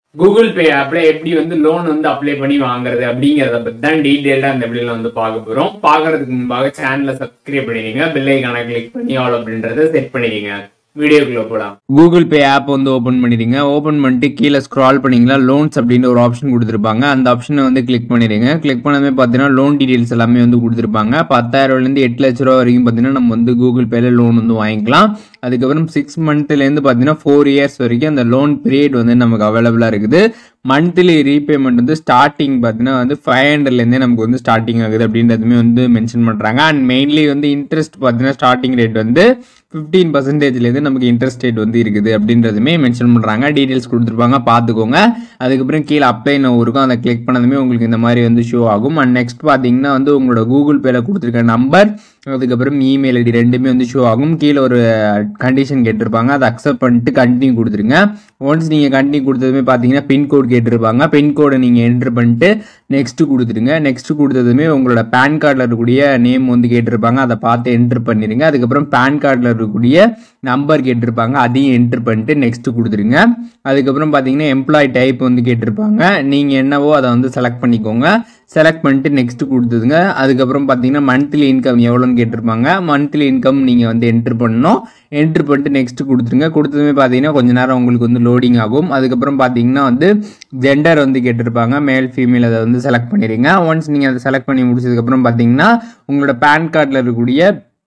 Google Pay ஆப்ல எப்படி வந்து லோன் வந்து அப்ளை பண்ணி வாங்குறது அப்படிங்கறத பத்தி தான் டீடைல்டா இந்த வீடியோல வந்து பார்க்க போறோம் பாக்குறதுக்கு முன்பாக சேனலை சப்ஸ்கிரைப் பண்ணிடுங்க பெல் ஐக்கான கிளிக் பண்ணி ஆல் அப்படின்றத செட் பண்ணிடுங்க வீடியோக்குள்ள போலாம் கூகுள் பே ஆப் வந்து ஓப்பன் பண்ணிடுங்க ஓப்பன் பண்ணிட்டு கீழே ஸ்க்ரால் பண்ணீங்களா லோன்ஸ் அப்படின்னு ஒரு ஆப்ஷன் கொடுத்துருப்பாங்க அந்த ஆப்ஷனை வந்து கிளிக் பண்ணிடுங்க கிளிக் பண்ணவே பார்த்தீங்கன்னா லோன் டீடைல்ஸ் எல்லாமே வந்து கொடுத்துருப்பாங்க பத்தாயிரம்லேருந்து எட்டு லட்ச ரூபா வரைக்கும் பார்த்தீங்கன்னா நம்ம வந்து கூகுள் பேல லோன் வந்து வாங்கிக்கலாம் அதுக்கப்புறம் சிக்ஸ் மந்த்லேருந்து பார்த்தீங்கன்னா ஃபோர் இயர்ஸ் வரைக்கும் அந்த லோன் பீரியட் வந்து நமக்கு அவைலபிளாக இருக்குது மந்த்லி ரீபேமெண்ட் வந்து ஸ்டார்டிங் பார்த்தீங்கன்னா வந்து ஃபைவ் ஹண்ட்ரட்லேருந்தே நமக்கு வந்து ஸ்டார்டிங் ஆகுது அப்படின்றதுமே வந்து மென்ஷன் பண்ணுறாங்க அண்ட் மெயின்லி வந்து இன்ட்ரெஸ்ட் பார்த்தீங்கன்னா ஸ்டார்டிங் ரேட் வந்து ஃபிஃப்டீன் பர்சன்டேஜ்லேருந்து நமக்கு இன்ட்ரெஸ்ட் ரேட் வந்து இருக்குது அப்படின்றதுமே மென்ஷன் பண்ணுறாங்க டீட்டெயில்ஸ் கொடுத்துருப்பாங்க பார்த்துக்கோங்க அதுக்கப்புறம் கீழே அப்ளை நான் இருக்கும் அதை கிளிக் பண்ணதுமே உங்களுக்கு இந்த மாதிரி வந்து ஷோ ஆகும் அண்ட் நெக்ஸ்ட் பார்த்தீங்கன்னா வந்து உங்களோட கூகுள் பேல கொடுத்துருக்க நம்பர் அதுக்கப்புறம் இமெயில் ஐடி ரெண்டுமே வந்து ஷோ ஆகும் கீழே ஒரு கண்டிஷன் கேட்டிருப்பாங்க அதை அக்செப்ட் பண்ணிட்டு கண்டினியூ கொடுத்துருங்க ஒன்ஸ் நீங்கள் கண்டினியூ கொடுத்ததுமே பார்த்தீங்கன்னா பின்கோட் கேட்டிருப்பாங்க பின்கோடை நீங்கள் என்ட்ரு பண்ணிட்டு நெக்ஸ்ட் கொடுத்துருங்க நெக்ஸ்ட் கொடுத்ததுமே உங்களோட பேன் கார்டில் இருக்கக்கூடிய நேம் வந்து கேட்டிருப்பாங்க அதை பார்த்து என்ட்ரு பண்ணிடுங்க அதுக்கப்புறம் பேன் கார்டில் இருக்கக்கூடிய நம்பர் கேட்டிருப்பாங்க அதையும் என்ட்ரு பண்ணிட்டு நெக்ஸ்ட் கொடுத்துருங்க அதுக்கப்புறம் பார்த்தீங்கன்னா எம்ப்ளாய் டைப் வந்து கேட்டிருப்பாங்க நீங்கள் என்னவோ அதை வந்து செலக்ட் பண்ணிக்கோங்க செலக்ட் பண்ணிட்டு நெக்ஸ்ட் கொடுத்துதுங்க அதுக்கப்புறம் பார்த்தீங்கன்னா மந்த்லி இன்கம் எவ்வளோன்னு கேட்டிருப்பாங்க மந்த்லி இன்கம் நீங்கள் வந்து என்ட்ரு பண்ணணும் என்ட்ரு பண்ணிட்டு நெக்ஸ்ட் கொடுத்துருங்க கொடுத்ததுமே பார்த்தீங்கன்னா கொஞ்ச நேரம் உங்களுக்கு வந்து லோடிங் ஆகும் அதுக்கப்புறம் பார்த்தீங்கன்னா வந்து ஜெண்டர் வந்து கேட்டிருப்பாங்க மேல் ஃபீமேல் அதை வந்து செலக்ட் பண்ணிடுங்க ஒன்ஸ் நீங்கள் அதை செலக்ட் பண்ணி முடிச்சதுக்கப்புறம் பார்த்தீங்கன்னா உங்களோட பேன் கார்டில் இருக்கக்கூடிய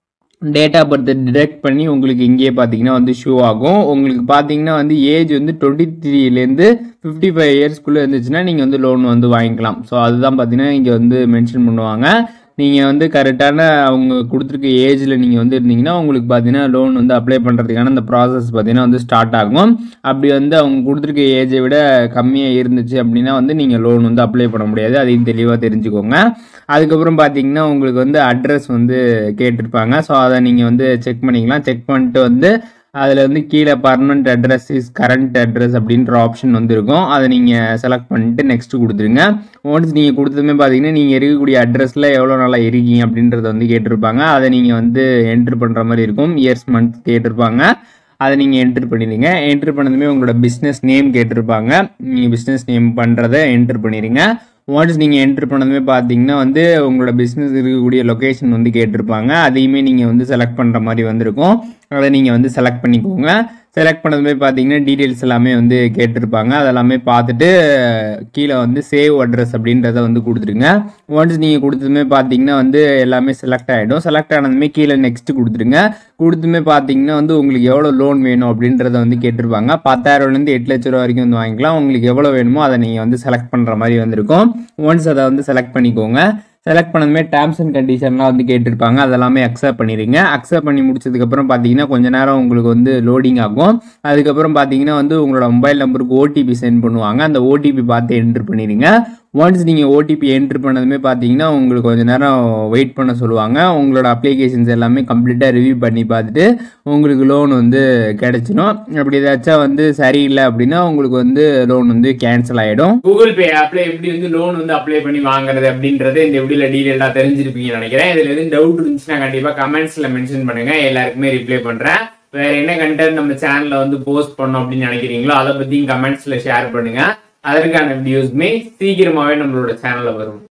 டேட் ஆஃப் பர்த் டிடெக்ட் பண்ணி உங்களுக்கு இங்கேயே பார்த்தீங்கன்னா வந்து ஷோ ஆகும் உங்களுக்கு பார்த்தீங்கன்னா வந்து ஏஜ் வந்து டுவெண்ட்டி த்ரீலேருந்து ஃபிஃப்டி ஃபைவ் இயர்ஸ்க்குள்ளே இருந்துச்சுன்னா நீங்கள் வந்து லோன் வந்து வாங்கிக்கலாம் ஸோ அதுதான் பார்த்தீங்கன்னா இங்கே வந்து மென்ஷன் பண்ணுவாங்க நீங்கள் வந்து கரெக்டான அவங்க கொடுத்துருக்க ஏஜில் நீங்கள் வந்து இருந்தீங்கன்னா உங்களுக்கு பார்த்தீங்கன்னா லோன் வந்து அப்ளை பண்ணுறதுக்கான அந்த ப்ராசஸ் பார்த்தீங்கன்னா வந்து ஸ்டார்ட் ஆகும் அப்படி வந்து அவங்க கொடுத்துருக்க ஏஜை விட கம்மியாக இருந்துச்சு அப்படின்னா வந்து நீங்கள் லோன் வந்து அப்ளை பண்ண முடியாது அதையும் தெளிவாக தெரிஞ்சுக்கோங்க அதுக்கப்புறம் பார்த்தீங்கன்னா உங்களுக்கு வந்து அட்ரஸ் வந்து கேட்டிருப்பாங்க ஸோ அதை நீங்கள் வந்து செக் பண்ணிக்கலாம் செக் பண்ணிட்டு வந்து அதில் வந்து கீழே permanent address is current address அப்படின்ற ஆப்ஷன் வந்து இருக்கும் அதை நீங்கள் செலக்ட் பண்ணிட்டு நெக்ஸ்ட் கொடுத்துருங்க ஒன்ஸ் நீங்கள் கொடுத்ததுமே பார்த்தீங்கன்னா நீங்கள் இருக்கக்கூடிய அட்ரஸில் எவ்வளோ நாளாக இருக்கீங்க அப்படின்றத வந்து கேட்டிருப்பாங்க அதை நீங்கள் வந்து என்ட்ரு பண்ணுற மாதிரி இருக்கும் இயர்ஸ் மந்த் கேட்டிருப்பாங்க அதை நீங்கள் என்ட்ரு பண்ணிடுங்க என்ட்ரு பண்ணதுமே உங்களோட பிஸ்னஸ் நேம் கேட்டிருப்பாங்க நீங்கள் பிஸ்னஸ் நேம் பண்ணுறதை என்ட்ரு பண்ணிடுங்க ஒன்ஸ் நீங்கள் என்ட்ரு பண்ணதுமே பார்த்தீங்கன்னா வந்து உங்களோட பிஸ்னஸ் இருக்கக்கூடிய லொக்கேஷன் வந்து கேட்டிருப்பாங்க அதையுமே நீங்கள் வந்து செலக்ட் பண்ணுற மாதிரி வந்திருக்கும் அதை நீங்கள் வந்து செலக்ட் பண்ணிக்கோங்க செலக்ட் பண்ணதுமே பார்த்தீங்கன்னா டீட்டெயில்ஸ் எல்லாமே வந்து கேட்டிருப்பாங்க அதெல்லாமே பார்த்துட்டு கீழே வந்து சேவ் அட்ரஸ் அப்படின்றத வந்து கொடுத்துருங்க ஒன்ஸ் நீங்கள் கொடுத்ததுமே பார்த்தீங்கன்னா வந்து எல்லாமே செலக்ட் ஆகிடும் செலக்ட் ஆனதுமே கீழே நெக்ஸ்ட் கொடுத்துருங்க கொடுத்துமே பார்த்தீங்கன்னா வந்து உங்களுக்கு எவ்வளோ லோன் வேணும் அப்படின்றத வந்து கேட்டிருப்பாங்க பத்தாயிரம்லேருந்து எட்டு லட்ச ரூபா வரைக்கும் வந்து வாங்கிக்கலாம் உங்களுக்கு எவ்வளோ வேணுமோ அதை நீங்கள் வந்து செலக்ட் பண்ணுற மாதிரி வந்திருக்கும் ஒன்ஸ் அதை வந்து செலக்ட் பண்ணிக்கோங்க செலக்ட் பண்ணதுமே டேர்ம்ஸ் அண்ட் கண்டிஷன்லாம் வந்து கேட்டிருப்பாங்க அதெல்லாமே அக்செப்ட் பண்ணிடுங்க அக்செப்ட் பண்ணி முடிச்சதுக்கப்புறம் பார்த்தீங்கன்னா கொஞ்ச நேரம் உங்களுக்கு வந்து லோடிங் ஆகும் அதுக்கப்புறம் பார்த்தீங்கன்னா வந்து உங்களோட மொபைல் நம்பருக்கு ஓடிபி சென்ட் பண்ணுவாங்க அந்த ஓடிபி பார்த்து என்ட்ரு பண்ணிடுங்க ஒன்ஸ் நீங்கள் ஓடிபி என்ட்ரு பண்ணதுமே பார்த்தீங்கன்னா உங்களுக்கு கொஞ்ச நேரம் வெயிட் பண்ண சொல்லுவாங்க உங்களோட அப்ளிகேஷன்ஸ் எல்லாமே கம்ப்ளீட்டாக ரிவ்யூ பண்ணி பார்த்துட்டு உங்களுக்கு லோன் வந்து கிடைச்சிடும் அப்படி ஏதாச்சும் வந்து சரியில்லை அப்படின்னா உங்களுக்கு வந்து லோன் வந்து கேன்சல் ஆகிடும் கூகுள் பே ஆப்ல எப்படி வந்து லோன் வந்து அப்ளை பண்ணி வாங்குறது அப்படின்றத இந்த வீடியோல டீடைல்டா தெரிஞ்சிருப்பீங்கன்னு நினைக்கிறேன் இதுல எதுவும் டவுட் இருந்துச்சுன்னா கண்டிப்பா கமெண்ட்ஸ்ல மென்ஷன் பண்ணுங்க எல்லாருக்குமே ரிப்ளை பண்றேன் வேற என்ன கண்டென்ட் நம்ம சேனல்ல வந்து போஸ்ட் பண்ணோம் அப்படின்னு நினைக்கிறீங்களோ அதை பத்தியும் கமெண்ட்ஸ்ல ஷேர் பண்ணுங்க அதற்கான வீடியோஸ்மே சீக்கிரமாவே நம்மளோட சேனல்ல வரும்